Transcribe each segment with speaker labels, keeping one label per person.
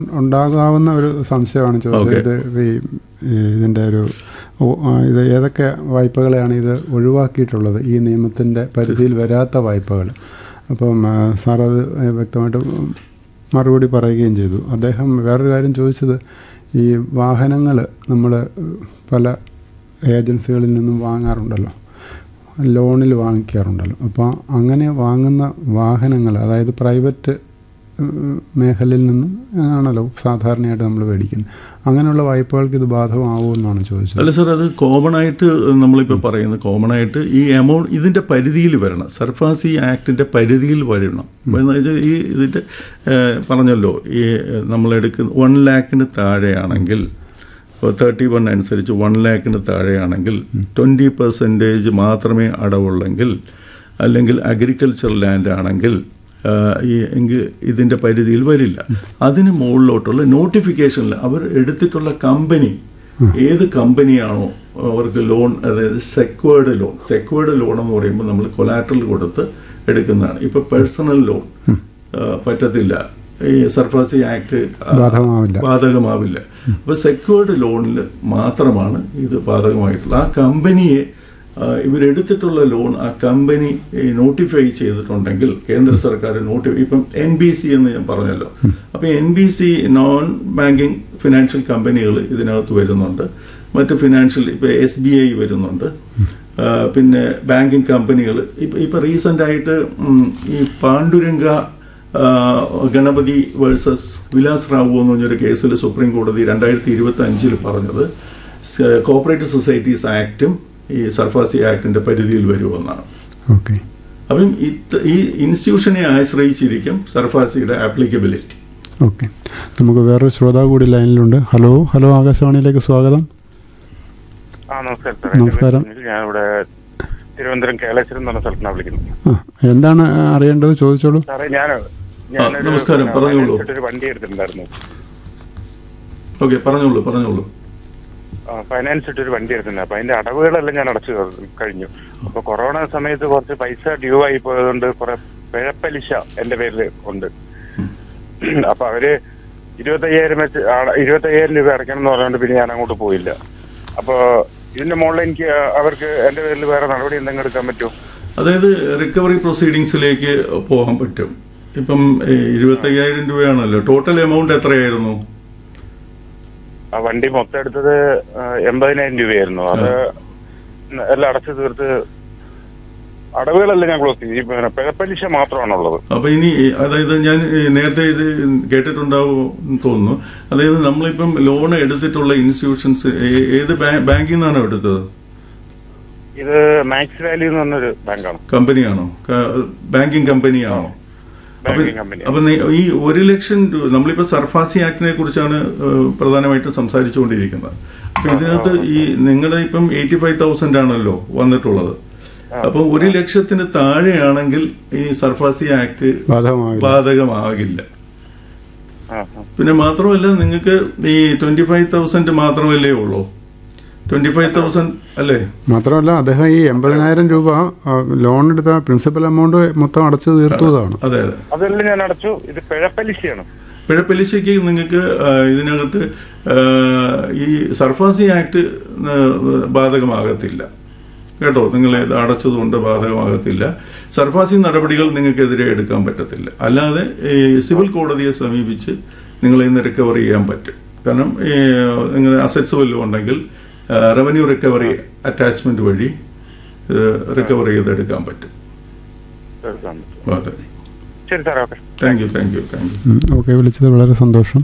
Speaker 1: ഉണ്ടാകാവുന്ന ഒരു സംശയമാണ് ചോദിച്ചത്
Speaker 2: Okay.
Speaker 1: ഇത് ഈ ഈ ഇതിൻ്റെ ഒരു ഓ- ആ, ഇത് ഏതൊക്കെ വായ്പകളെയാണ് ഇത് ഒഴിവാക്കിയിട്ടുള്ളത് ഈ നിയമത്തിൻ്റെ പരിധിയിൽ വരാത്ത വായ്പകൾ അപ്പം ആ, സാർ അത് വ്യക്തമായിട്ട് മറുപടി പറയുകയും ചെയ്തു അദ്ദേഹം വേറൊരു കാര്യം ചോദിച്ചത് ഈ വാഹനങ്ങൾ നമ്മൾ പല ഏജൻസികളിൽ നിന്നും വാങ്ങാറുണ്ടല്ലോ ലോണിൽ വാങ്ങിക്കാറുണ്ടല്ലോ അപ്പോൾ അങ്ങനെ വാങ്ങുന്ന വാഹനങ്ങൾ അതായത് പ്രൈവറ്റ് ഉം, മേഖലയിൽ നിന്നും ആണല്ലോ സാധാരണയായിട്ട് നമ്മൾ മേടിക്കുന്നത് അങ്ങനെയുള്ള വായ്പകൾക്ക് ഇത് ബാധകമാവുമെന്നാണ് ചോദിച്ചത്
Speaker 2: അല്ല സാർ അത് കോമൺ ആയിട്ട് നമ്മളിപ്പോൾ പറയുന്നത് കോമൺ ആയിട്ട് ഈ എമൗണ്ട് ഇതിൻ്റെ പരിധിയിൽ വരണം സർഫാസി ആക്ടിൻ്റെ പരിധിയിൽ വരണം എന്ന് വെച്ചാൽ ഈ ഇതിൻ്റെ ഏഹ്, പറഞ്ഞല്ലോ ഈ നമ്മളെടുക്കുന്ന വൺ ലാക്കിന് താഴെയാണെങ്കിൽ തേർട്ടി വൺ അനുസരിച്ച് വൺ ലാക്കിന് താഴെയാണെങ്കിൽ ട്വൻറ്റി പെർസെൻറ്റേജ് മാത്രമേ അടവുള്ളെങ്കിൽ അല്ലെങ്കിൽ അഗ്രികൾച്ചർ ലാൻഡ് ആണെങ്കിൽ ആ, ഈ എങ്കിൽ ഇതിൻ്റെ പരിധിയിൽ വരില്ല അതിന് മുകളിലോട്ടുള്ള നോട്ടിഫിക്കേഷനിൽ അവർ എടുത്തിട്ടുള്ള കമ്പനി ഏത് കമ്പനിയാണോ അവർക്ക് ലോൺ അതായത് സെക്വേർഡ് ലോൺ സെക്വേർഡ് ലോൺ എന്ന് പറയുമ്പോൾ നമ്മൾ കൊലാട്രൽ കൊടുത്ത് എടുക്കുന്നതാണ് ഇപ്പൊ പേഴ്സണൽ ലോൺ പറ്റത്തില്ല ഈ സർഫാസി ആക്ട്
Speaker 1: ബാധകമാവില്ല.
Speaker 2: ബാധകമാവില്ല അപ്പൊ സെക്വേർഡ് ലോണിൽ മാത്രമാണ് ഇത് ബാധകമായിട്ടുള്ളത് ആ കമ്പനിയെ ആ, ഇവരെടുത്തിട്ടുള്ള ലോൺ ആ കമ്പനി നോട്ടിഫൈ ചെയ്തിട്ടുണ്ടെങ്കിൽ കേന്ദ്ര സർക്കാർ നോട്ടി ഇപ്പം എൻ ബി സി എന്ന് ഞാൻ പറഞ്ഞല്ലോ അപ്പൊ N B C non banking financial കമ്പനികൾ ഇതിനകത്ത് വരുന്നുണ്ട് മറ്റ് ഫിനാൻഷ്യൽ ഇപ്പൊ എസ് ബി ഐ വരുന്നുണ്ട് ആ, പിന്നെ ബാങ്കിങ് കമ്പനികൾ ഇപ്പൊ ഇപ്പൊ റീസെന്റ് ആയിട്ട് ഉം, ഈ പാണ്ഡുരംഗ ആ, ഗണപതി വേഴ്സസ് വിലാസ് റാവു എന്ന് പറഞ്ഞൊരു കേസിൽ സുപ്രീം കോടതി രണ്ടായിരത്തി ഇരുപത്തി അഞ്ചിൽ പറഞ്ഞത് കോപ്പറേറ്റീവ് സൊസൈറ്റീസ് ആക്ടും ഈ സർഫാസി ആക്ടിന്റെ പരിധിയിൽ വരുമെന്നാണ്
Speaker 1: ഓക്കെ
Speaker 2: അപ്പം ഇത് ഈ ഇൻസ്റ്റിറ്റ്യൂഷനെ ആശ്രയിച്ചിരിക്കും സർഫാസിയുടെ ആപ്ലിക്കബിലിറ്റി
Speaker 1: ഓക്കെ നമുക്ക് വേറൊരു ശ്രോതാവ് കൂടി ലൈനിലുണ്ട് ഹലോ ഹലോ ആകാശവാണിയിലേക്ക് സ്വാഗതം
Speaker 3: ആ നമസ്കാരം സാർ എൻ്റെ
Speaker 1: നമസ്കാരം.
Speaker 3: പേര് സുനിൽ. ഞാൻ ഇവിടെ തിരുവനന്തപുരം കേളേശ്വരം എന്ന് പറഞ്ഞ സ്ഥലത്താണ് വിളിക്കുന്നത്
Speaker 1: ആ എന്താണ് അറിയേണ്ടത് ചോദിച്ചോളൂ
Speaker 3: സാറേ ഞാൻ ഞാനൊരു
Speaker 2: നമസ്കാരം,
Speaker 3: പിന്നെ
Speaker 2: പറഞ്ഞോളൂ.
Speaker 3: ഫൈനാൻസ് ഒരു വണ്ടി എടുത്തിട്ടുണ്ടായിരുന്നു
Speaker 2: ഓക്കെ പറഞ്ഞോളൂ പറഞ്ഞോളൂ
Speaker 3: ആ, ഫൈനാൻസ് ഇട്ട് ഒരു വണ്ടി എടുത്തിട്ടുണ്ട് അപ്പൊ അതിന്റെ അടവുകളെല്ലാം ഞാൻ അടച്ചു കഴിഞ്ഞു അപ്പൊ കൊറോണ സമയത്ത് കുറച്ച് പൈസ ഡ്യൂ ആയി പോയതുകൊണ്ട് കുറെ പിഴപ്പലിശ എന്റെ പേരിൽ ഉണ്ട് അപ്പൊ അവര് ഇരുപത്തയ്യായിരം വെച്ച് അട- ഇരുപത്തയ്യായിരം രൂപ അടയ്ക്കണം എന്ന് പറഞ്ഞുകൊണ്ട് പിന്നെ ഞാൻ അങ്ങോട്ട് പോയില്ല അപ്പൊ ഇതിന്റെ മുകളിൽ എനിക്ക് അവർക്ക് എന്റെ പേരിൽ വേറെ നടപടി എന്തെങ്കിലും എടുക്കാൻ പറ്റുമോ
Speaker 2: അതായത് റിക്കവറി പ്രൊസീഡിങ്സിലേക്ക് പോകാൻ പറ്റും ഇപ്പം ഏ, ഇരുപത്തയ്യായിരം രൂപയാണല്ലോ ടോട്ടൽ എമൗണ്ട് എത്രയായിരുന്നു
Speaker 3: ആ വണ്ടി മൊത്തം എടുത്തത് ആ, എൺപതിനായിരം രൂപയായിരുന്നു അത് എല്ലാം അടച്ചു തീർത്ത് അടവുകളെല്ലാം ഞാൻ ക്ലോസ് ചെയ്തു ഈ പിന്നെ പിഴപ്പലിശ മാത്രമാണുള്ളത്
Speaker 2: അപ്പൊ ഇനി അതായത് ഞാൻ ഈ നേരത്തെ ഇത് കേട്ടിട്ടുണ്ടാവും എന്ന് തോന്നുന്നു അതായത് നമ്മളിപ്പം ലോൺ എടുത്തിട്ടുള്ള ഇൻസ്റ്റിറ്റ്യൂഷൻസ് ഏത് ബാ- ബാങ്കിൽ നിന്നാണോ എടുത്തത്
Speaker 3: ഇത് മാക്സ് വാല്യൂ എന്ന് പറഞ്ഞൊരു ബാങ്കാണ്
Speaker 2: കമ്പനിയാണോ ക- ബാങ്കിങ് കമ്പനിയാണോ അപ്പൊ
Speaker 3: ബാങ്കിങ് കമ്പനി
Speaker 2: അപ്പൊ നീ- ഈ ഒരു ലക്ഷം രൂപ നമ്മളിപ്പോ സർഫാസി ആക്ടിനെ കുറിച്ചാണ് ഏഹ്, പ്രധാനമായിട്ടും സംസാരിച്ചുകൊണ്ടിരിക്കുന്നത് അപ്പൊ ഇതിനകത്ത് ഈ നിങ്ങളുടെ ഇപ്പം എയ്റ്റി ഫൈവ് തൗസൻഡ് ആണല്ലോ വന്നിട്ടുള്ളത് അപ്പൊ ഒരു ലക്ഷത്തിന് താഴെയാണെങ്കിൽ ഈ സർഫാസി ആക്ട്
Speaker 1: ബാധകമാവില്ല
Speaker 2: ബാധകമാകില്ല
Speaker 3: ആ ആ.
Speaker 2: പിന്നെ മാത്രമല്ല നിങ്ങൾക്ക് ഈ ട്വന്റി ഫൈവ് തൗസൻഡ് മാത്രമല്ലേ ഉള്ളൂ ട്വന്റി ഫൈവ് തൗസൻഡ് അല്ലേ
Speaker 1: മാത്രമല്ല അദ്ദേഹം ഈ എൺപതിനായിരം രൂപ ആ, ലോൺ എടുത്ത പ്രിൻസിപ്പൽ എമൗണ്ട് മൊത്തം അടച്ചു തീർത്തതാണ്
Speaker 2: അതെ അതെ
Speaker 3: അതെല്ലാം ഞാൻ അടച്ചു ഇത് പിഴപ്പലിശയാണ്
Speaker 2: പിഴപ്പലിശയ്ക്ക് നിങ്ങൾക്ക് ആ, ഇതിനകത്ത് ആ, ഈ സർഫാസി ആക്ട് ആ, ബാധകമാകത്തില്ല കേട്ടോ നിങ്ങൾ ഇത് അടച്ചതുകൊണ്ട് ബാധകമാകത്തില്ല സർഫാസി നടപടികൾ നിങ്ങൾക്കെതിരെ എടുക്കാൻ പറ്റത്തില്ല അല്ലാതെ ഈ സിവിൽ കോടതിയെ സമീപിച്ച് നിങ്ങൾ ഇന്ന് റിക്കവർ ചെയ്യാൻ പറ്റും കാരണം ഈ നിങ്ങൾ അസറ്റ്സ് വല്ലതും ഉണ്ടെങ്കിൽ റവന്യൂ റിക്കവറി അറ്റാച്ച്മെന്റ് വഴി റിക്കവർ ചെയ്തെടുക്കാൻ പറ്റും
Speaker 3: തീർക്കാൻ പറ്റും.
Speaker 2: അതെ
Speaker 3: ശരി സാറേ okay
Speaker 2: thank you thank you thank you
Speaker 1: okay വിളിച്ചത് വളരെ സന്തോഷം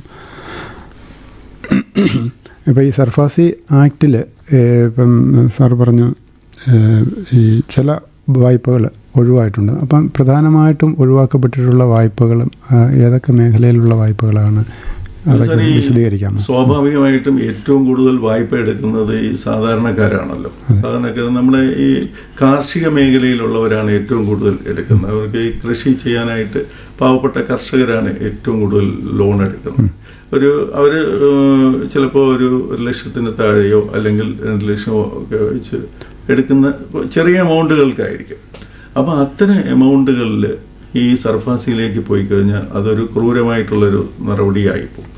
Speaker 1: ഇപ്പോൾ ഈ സർഫാസി ആക്റ്റിൽ ഇപ്പം സാർ പറഞ്ഞു ഏഹ്, ഈ ചില വായ്പകൾ ഒഴിവായിട്ടുണ്ട് അപ്പം പ്രധാനമായിട്ടും ഒഴിവാക്കപ്പെട്ടിട്ടുള്ള വായ്പകളും ആ, ഏതൊക്കെ മേഖലയിലുള്ള വായ്പകളാണ് അതൊക്കെ
Speaker 2: സാർ, ഈ
Speaker 1: വിശദീകരിക്കാമോ
Speaker 2: സ്വാഭാവികമായിട്ടും ഏറ്റവും കൂടുതൽ വായ്പ എടുക്കുന്നത് ഈ സാധാരണക്കാരാണല്ലോ സാധാരണക്കാർ നമ്മുടെ ഈ കാർഷിക മേഖലയിലുള്ളവരാണ് ഏറ്റവും കൂടുതൽ എടുക്കുന്നത് അവർക്ക് ഈ കൃഷി ചെയ്യാനായിട്ട് പാവപ്പെട്ട കർഷകരാണ് ഏറ്റവും കൂടുതൽ ലോൺ എടുക്കുന്നത് ഒരു അവര് ചിലപ്പോൾ ഒരു ഒരു ലക്ഷത്തിന് താഴെയോ അല്ലെങ്കിൽ രണ്ട് ലക്ഷമോ ഒക്കെ വെച്ച് എടുക്കുന്ന ചെറിയ എമൗണ്ടുകൾക്കായിരിക്കും അപ്പോൾ അത്തരം എമൗണ്ടുകളിൽ ഈ സർഫാസിയിലേക്ക് പോയി കഴിഞ്ഞാൽ അതൊരു ക്രൂരമായിട്ടുള്ളൊരു നടപടിയായി പോകും